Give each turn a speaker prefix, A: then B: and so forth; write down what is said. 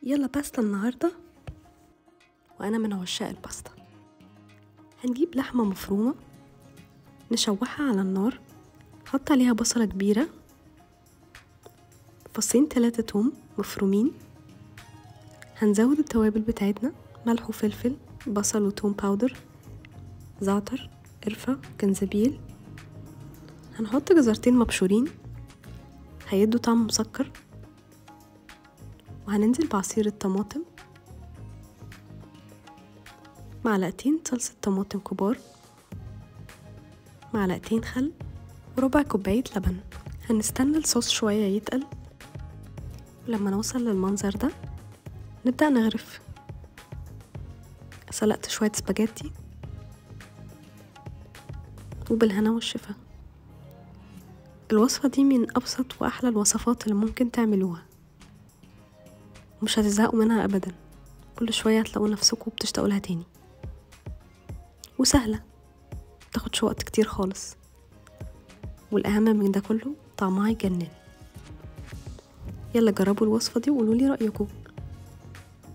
A: يلا باستا النهاردة وأنا من عشاق الباستا هنجيب لحمة مفرومة نشوحها على النار نحط عليها بصلة كبيرة فصين تلاتة توم مفرومين هنزود التوابل بتاعتنا ملح وفلفل بصل وتوم باودر زعتر قرفة جنزبيل هنحط جزرتين مبشورين هيدوا طعم مسكر وهننزل بعصير الطماطم معلقتين صلصة طماطم كبار معلقتين خل وربع كوباية لبن هنستنى الصوص شوية يتقل ولما نوصل للمنظر ده نبدأ نغرف سلقت شوية سباجيتي وبالهنا والشفا الوصفة دي من أبسط وأحلى الوصفات اللي ممكن تعملوها ومش هتزهقوا منها أبدا كل شوية هتلاقوا نفسكم بتشتاقوا لها تاني وسهلة متاخدش وقت كتير خالص والأهم من ده كله طعمها يجنن يلا جربوا الوصفة دي وقولولي رأيكم